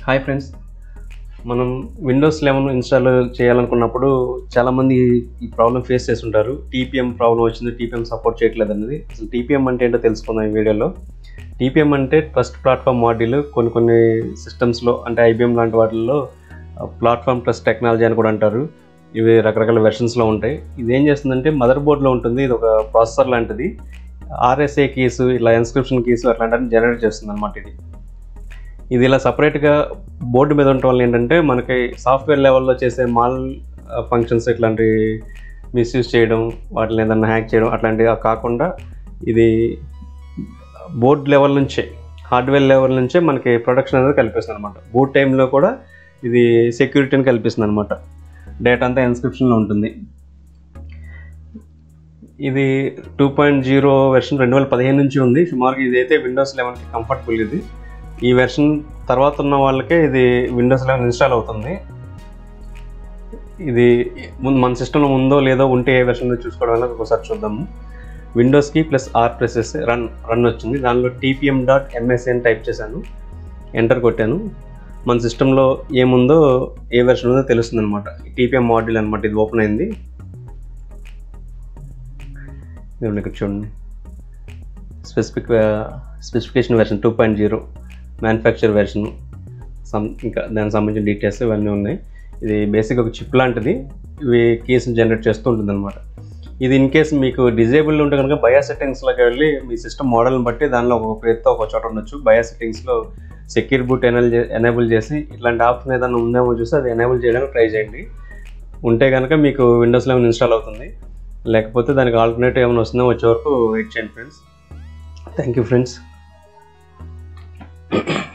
hi friends మనం Windows eleven install చేయాలనుకున్నప్పుడు చాలామంది ఈ ప్రాబ్లం ఫేస్ చేస్తుంటారు టీపీఎం ప్రాబ్లం వచ్చింది టీపీఎం సపోర్ట్ చేయట్లేదు అనేది అసలు టీపీఎం అంటే ఏంటో తెలుసుకుందాం ఈ వీడియోలో టీపీఎం అంటే ట్రస్ట్ ప్లాట్ఫామ్ మాడ్యూల్ కొన్ని కొన్ని సిస్టమ్స్లో అంటే ఐబిఎం లాంటి వాటిల్లో ప్లాట్ఫామ్ ట్రస్ట్ టెక్నాలజీ అని కూడా అంటారు ఇవి రకరకాల వెర్షన్స్లో ఉంటాయి ఇది ఏం చేస్తుందంటే మదర్ బోర్డ్లో ఉంటుంది ఇది ఒక ప్రాసెసర్ లాంటిది ఆర్ఎస్ఏ కీస్ ఇలా ఇన్స్క్రిప్షన్ కీస్ అట్లాంటివి జనరేట్ చేస్తుంది అనమాట ఇది ఇది ఇలా సపరేట్గా బోర్డు మీద ఉండటం వల్ల ఏంటంటే మనకి సాఫ్ట్వేర్ లెవెల్లో చేసే మాల్ ఫంక్షన్స్ ఇట్లాంటి మిస్యూజ్ చేయడం వాటిని ఏదన్నా హ్యాక్ చేయడం అట్లాంటివి కాకుండా ఇది బోర్డ్ లెవెల్ నుంచే హార్డ్వేర్ లెవెల్ నుంచే మనకి ప్రొడక్షన్ అనేది కల్పిస్తుంది అనమాట బూట్ టైంలో కూడా ఇది సెక్యూరిటీని కల్పిస్తుంది అనమాట డేటా అంతా ఇన్స్క్రిప్షన్లో ఉంటుంది ఇది టూ పాయింట్ జీరో వెర్షన్ రెండు వేల పదిహేను నుంచి ఉంది సుమారుగా ఇదైతే విండోస్ లెవెన్కి కంఫర్టబుల్ ఇది ఈ వెర్షన్ తర్వాత ఉన్న వాళ్ళకే ఇది విండోస్ లెవెన్ ఇన్స్టాల్ అవుతుంది ఇది ముందు మన సిస్టంలో ఉందో లేదో ఉంటే ఏ వెర్షన్ చూసుకోవడం వల్ల ఒకసారి చూద్దాము విండోస్కి plus R press run run వచ్చింది దానిలో టీపీఎం డాట్ ఎంఎస్ఏ అని టైప్ చేశాను ఎంటర్ కొట్టాను మన సిస్టంలో ఏముందో ఏ వెర్షన్ ఉందో తెలుస్తుంది అనమాట టీపీఎం మాడ్యూల్ అనమాట ఇది ఓపెన్ అయింది ఇదిగోండి ఇక్కడ చూడండి specific specification version two point zero manufacture version some ఇంకా దానికి సంబంధించిన డీటెయిల్స్ ఇవన్నీ ఉన్నాయి ఇది బేసిక్ ఒక చిప్ లాంటిది ఇవి కీస్ని జనరేట్ చేస్తూ ఉంటుంది అనమాట ఇది ఇన్ కేస్ మీకు డిజేబుల్ ఉంటే కనుక బయా సెట్టింగ్స్లోకి వెళ్ళి మీ సిస్టమ్ మోడల్ని బట్టి దానిలో ఒక పేరుతో ఒక చోట ఉండొచ్చు బయా సెట్టింగ్స్లో సెక్యూర్ బూట్ ఎనల్ ఎనేబుల్ చేసి ఇట్లాంటి ఆప్షన్ ఏదైనా ఉందేమో చూసి అది ఎనేబుల్ చేయడానికి ట్రై చేయండి ఉంటే కనుక మీకు విండోస్ లెవెన్ ఇన్స్టాల్ అవుతుంది లేకపోతే దానికి ఆల్టర్నేటివ్ ఏమైనా వస్తుందో వచ్చే వరకు వెయిట్ చేయండి ఫ్రెండ్స్ థ్యాంక్ యూ ఫ్రెండ్స్